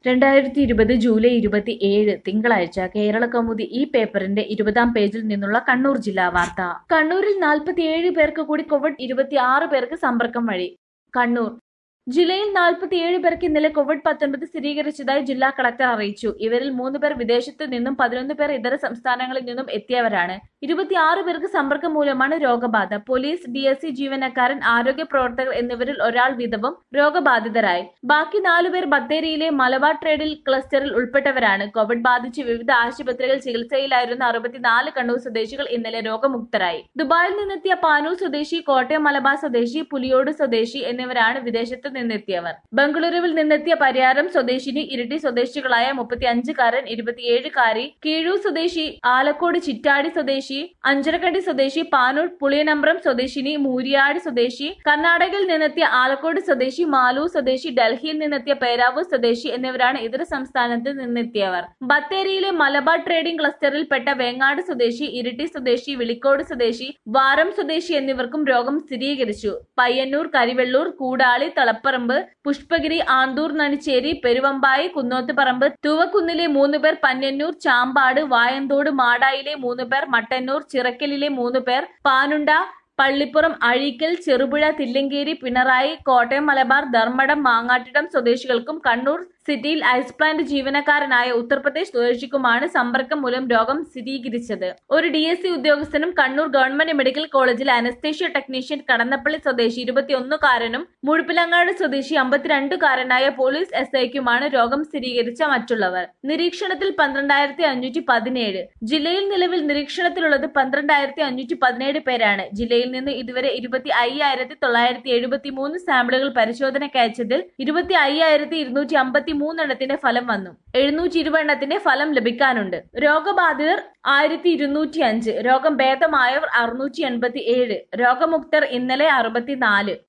രണ്ടായിരത്തി ഇരുപത് ജൂലൈ ഇരുപത്തി ഏഴ് തിങ്കളാഴ്ച കേരള കൗമുദി ഈ പേപ്പറിന്റെ ഇരുപതാം പേജിൽ നിന്നുള്ള കണ്ണൂർ ജില്ലാ വാർത്ത കണ്ണൂരിൽ നാൽപ്പത്തിയേഴ് പേർക്ക് കൂടി കോവിഡ് ഇരുപത്തിയാറ് പേർക്ക് സമ്പർക്കം വഴി കണ്ണൂർ ജില്ലയിൽ നാൽപ്പത്തിയേഴ് പേർക്ക് ഇന്നലെ കോവിഡ് പത്തൊൻപത് സ്ഥിരീകരിച്ചതായി ജില്ലാ കളക്ടർ അറിയിച്ചു ഇവരിൽ മൂന്ന് പേർ വിദേശത്തു നിന്നും പതിനൊന്ന് പേർ ഇതര സംസ്ഥാനങ്ങളിൽ നിന്നും എത്തിയവരാണ് ഇരുപത്തിയാറ് പേർക്ക് സമ്പർക്കം മൂലമാണ് രോഗബാധ പോലീസ് ഡി എസ് സി ജീവനക്കാരൻ ആരോഗ്യ പ്രവർത്തകർ എന്നിവരിൽ ഒരാൾ വീതവും രോഗബാധിതരായി ബാക്കി നാലുപേർ ബത്തേരിയിലെ മലബാർ ട്രേഡിൽ ക്ലസ്റ്ററിൽ ഉൾപ്പെട്ടവരാണ് കോവിഡ് ബാധിച്ച് വിവിധ ആശുപത്രികളിൽ ചികിത്സയിലായിരുന്ന അറുപത്തിനാല് കണ്ണൂർ സ്വദേശികൾ ഇന്നലെ രോഗമുക്തരായി ദുബായിൽ നിന്നെത്തിയ പാനൂർ സ്വദേശി കോട്ടയം മലബാർ സ്വദേശി പുലിയോട് സ്വദേശി എന്നിവരാണ് വിദേശത്ത് നിന്നെത്തിയവർ ബംഗളൂരുവിൽ നിന്നെത്തിയ പരിയാരം സ്വദേശിനി ഇരിട്ടി സ്വദേശികളായ മുപ്പത്തിയഞ്ചുകാരൻ ഇരുപത്തിയേഴുകാരി കീഴൂർ സ്വദേശി ആലക്കോട് ചിറ്റാടി സ്വദേശി അഞ്ചരക്കണ്ടി സ്വദേശി പാനൂർ പുളിയനമ്പ്രം സ്വദേശിനി മൂരിയാട് സ്വദേശി കർണാടകയിൽ നിന്നെത്തിയ ആലക്കോട് സ്വദേശി മാലൂർ സ്വദേശി ഡൽഹിയിൽ നിന്നെത്തിയ പേരാവൂർ സ്വദേശി എന്നിവരാണ് ഇതര സംസ്ഥാനത്ത് നിന്നെത്തിയവർ ബത്തേരിയിലെ മലബാർ ട്രേഡിംഗ് ക്ലസ്റ്ററിൽ പെട്ട വേങ്ങാട് സ്വദേശി ഇരിട്ടി സ്വദേശി വിളിക്കോട് സ്വദേശി വാരം സ്വദേശി എന്നിവർക്കും രോഗം സ്ഥിരീകരിച്ചു പയ്യന്നൂർ കരിവെള്ളൂർ കൂടാളി തളപ്പറമ്പ് പുഷ്പഗിരി ആന്തൂർ നണിച്ചേരി പെരുവമ്പായി കുന്നോത്തുപറമ്പ് തൂവക്കുന്നിലെ മൂന്നുപേർ പന്യന്നൂർ ചാമ്പാട് വായന്തോട് മാടായിലെ മൂന്നുപേർ മട്ടന്നൂർ ചിറക്കലിലെ മൂന്നുപേർ പാനുണ്ട പള്ളിപ്പുറം അഴീക്കൽ ചെറുപുഴ തില്ലങ്കേരി പിണറായി കോട്ടയം മലബാർ ധർമ്മടം മാങ്ങാട്ടിടം സ്വദേശികൾക്കും കണ്ണൂർ സിറ്റിയിൽ ഐസ് പ്ലാന്റ് ജീവനക്കാരനായ ഉത്തർപ്രദേശ് സ്വദേശിക്കുമാണ് സമ്പർക്കം മൂലം രോഗം സ്ഥിരീകരിച്ചത് ഒരു ഡി എസ് സി ഉദ്യോഗസ്ഥനും കണ്ണൂർ ഗവൺമെന്റ് മെഡിക്കൽ കോളേജിലെ അനസ്തേഷ്യ ടെക്നീഷ്യൻ കടന്നപ്പള്ളി സ്വദേശി ഇരുപത്തിയൊന്നുകാരനും മുഴുപ്പിലങ്ങാട് സ്വദേശി അമ്പത്തിരണ്ടുകാരനായ പോലീസ് എസ് ഐക്കുമാണ് രോഗം സ്ഥിരീകരിച്ച മറ്റുള്ളവർ നിരീക്ഷണത്തിൽ പന്ത്രണ്ടായിരത്തി അഞ്ഞൂറ്റി പതിനേഴ് ജില്ലയിൽ നിലവിൽ നിരീക്ഷണത്തിലുള്ളത് പന്ത്രണ്ടായിരത്തി അഞ്ഞൂറ്റി പതിനേഴ് പേരാണ് ജില്ലയിൽ നിന്ന് ഇതുവരെ ഇരുപത്തി അയ്യായിരത്തി തൊള്ളായിരത്തി എഴുപത്തി മൂന്ന് സാമ്പിളുകൾ പരിശോധനയ്ക്ക് അയച്ചതിൽ ഇരുപത്തി അയ്യായിരത്തി ഇരുന്നൂറ്റി അമ്പത്തി മൂന്നെണ്ണത്തിന്റെ ഫലം വന്നു എഴുന്നൂറ്റി ഇരുപതെണ്ണത്തിന്റെ ഫലം ലഭിക്കാനുണ്ട് രോഗബാധിതർ ആയിരത്തി ഇരുന്നൂറ്റി അഞ്ച് രോഗം ഭേദമായവർ അറുന്നൂറ്റി എൺപത്തി ഏഴ് രോഗമുക്തർ ഇന്നലെ അറുപത്തിനാല്